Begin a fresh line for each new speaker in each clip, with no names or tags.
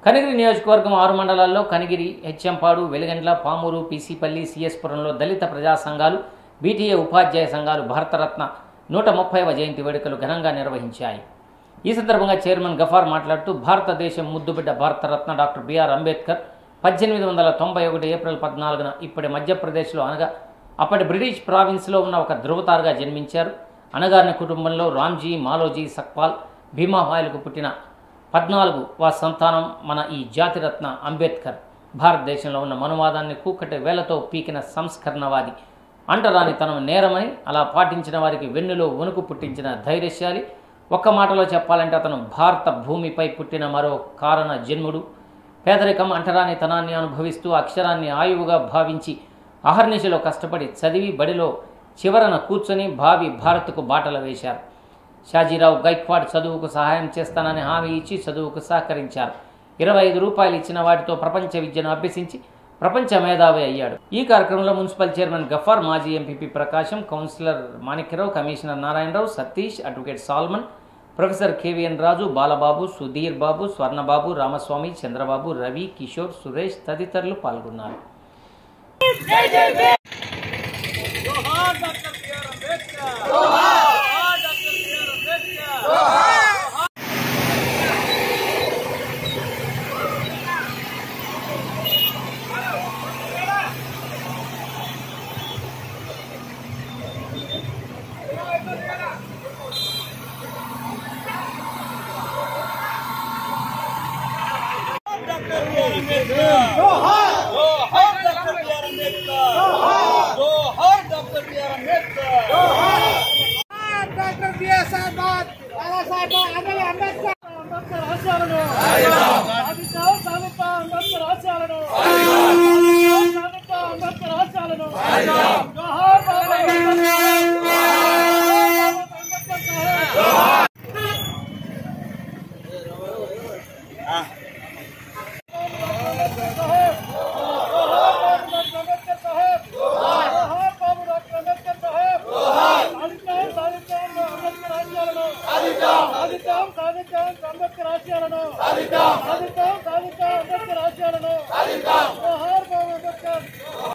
కనిగిరి నియోజకవర్గం ఆరు మండలాల్లో కనిగిరి హెచ్ఎంపాడు వెలిగండ్ల పామూరు పీసీపల్లి సిఎస్పురంలో దళిత ప్రజా సంఘాలు బీటీఏ ఉపాధ్యాయ సంఘాలు భారతరత్న నూట ముప్పైవ జయంతి వేడుకలు ఘనంగా నిర్వహించాయి ఈ సందర్భంగా చైర్మన్ గఫార్ మాట్లాడుతూ భారతదేశం ముద్దుబిడ్డ భారతరత్న డాక్టర్ బిఆర్ అంబేద్కర్ పద్దెనిమిది వందల తొంభై ఒకటి ఏప్రిల్ పద్నాలుగున ఇప్పటి మధ్యప్రదేశ్లో అనగా అప్పటి బ్రిటిష్ ప్రావిన్స్లో ఉన్న ఒక ధృవతారుగా జన్మించారు అనగారిన కుటుంబంలో రామ్జీ మాలోజీ సక్పాల్ భీమాబాయిలకు పుట్టిన పద్నాలుగు వా సంతానం మన ఈ జాతిరత్న అంబేద్కర్ భారతదేశంలో ఉన్న మనువాదాన్ని కూకటి వేలతో పీకిన సంస్కరణవాది అంటరాని తనం నేరమని అలా పాటించిన వారికి వెన్నులో వణుకు పుట్టించిన ధైర్యశాలి ఒక్క మాటలో చెప్పాలంటే అతను భారత భూమిపై పుట్టిన మరో కారణ జన్ముడు పేదరికం అంటరానితనాన్ని అనుభవిస్తూ అక్షరాన్ని ఆయువుగా భావించి అహర్నిశలో కష్టపడి చదివి బడిలో చివరన కూర్చొని భావి భారత్కు బాటలు వేశారు షాజీరావు గైక్వాడ్ చదువుకు సహాయం చేస్తానని హామీ ఇచ్చి చదువుకు సహకరించారు ఇరవై ఐదు రూపాయలు ఇచ్చిన వాటితో ప్రపంచ విద్యను అభ్యసించి ప్రపంచ మేధావి అయ్యాడు ఈ కార్యక్రమంలో మున్సిపల్ చైర్మన్ గఫార్ మాజీ MPP Prakasam councillor Manikyarao commissioner Narayanarao Satish advocate Salman professor KVN Raju Balababu Sudheer Babu Swarnababu Ramaswamy Chandrababu Ravi Kishore Suresh తదితరులు పాల్గొన్నారు
జోహార్ డాక్టర్ బిఆర్ అంబేద్కర్ జోహార్ doctor BR Ambedkar doctor BR Ambedkar జోహార్ జోహార్ డాక్టర్ బిఆర్ అంబేద్కర్ జోహార్ doctor BR Ambedkar
doctor BSR బాద్ బాబాసాహెబ్ అమలు అంబేద్కర్ అంబేద్కర్ ఆశయాలను సాధిద్దాం సాధిద్దాం అంబేద్కర్ ఆశయాలను సాధిద్దాం సాధిద్దాం అంబేద్కర్ ఆశయాలను జోహార్ బాబా అంబేద్కర్ అంబేద్కర్ సాహెబ్ అంబేద్కర్ సాహెబ్ జోహార్ బాబు డాక్టర్ అంబేద్కర్ సాహెబ్ సాధిద్దాం సాధిద్దాం అంబేద్కర్ ఆశయాలను సాధిద్దాం సాధిద్దాం అంబేద్కర్ ఆశయాలను సాధిద్దాం సాధిద్దాం సాధిద్దాం అంబేద్కర్ ఆశయాలను జోహార్ బాబు అంబేద్కర్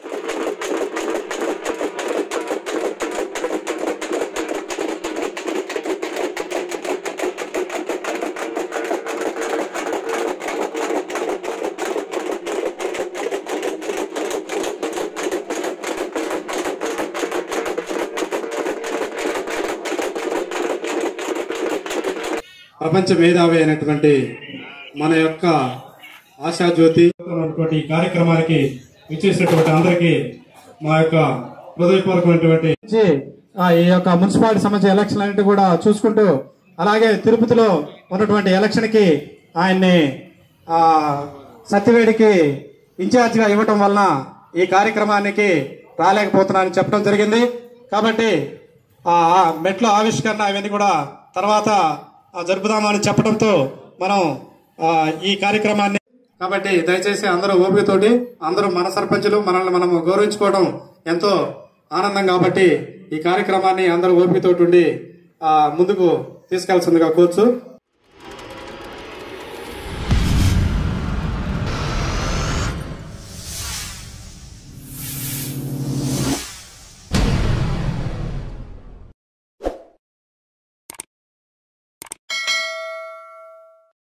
ప్రపంచ మేధావి అయినటువంటి మన యొక్క ఆశాజ్యోతి ఉన్నటువంటి ఈ కార్యక్రమానికి ఇచ్చేసినటువంటి అందరికీ మా యొక్క హృదయపూర్వకమైనటువంటి
నుంచి, ఆ, ఈ యొక్క మున్సిపాలిటీ సంబంధించిన ఎలక్షన్ అన్నింటి కూడా చూసుకుంటూ అలాగే తిరుపతిలో ఉన్నటువంటి ఎలక్షన్ కి ఆయన్ని ఆ, సత్యవేడికి ఇన్ఛార్జ్ గా ఇవ్వటం వలన ఈ కార్యక్రమానికి రాలేకపోతున్నానని చెప్పడం జరిగింది కాబట్టి ఆ ఆ మెట్ల ఆవిష్కరణ అవన్నీ కూడా తర్వాత ఆ, జరుపుదామని చెప్పడంతో మనం ఆ, ఈ కార్యక్రమాన్ని కాబట్టి దయచేసి అందరూ ఓపికతోటి అందరూ మన సర్పంచులు మనల్ని మనము గౌరవించుకోవడం ఎంతో ఆనందం కాబట్టి ఈ కార్యక్రమాన్ని అందరూ ఓపికతోటి ఉండి ఆ, ముందుకు తీసుకెళ్తుందిగా కోర్చు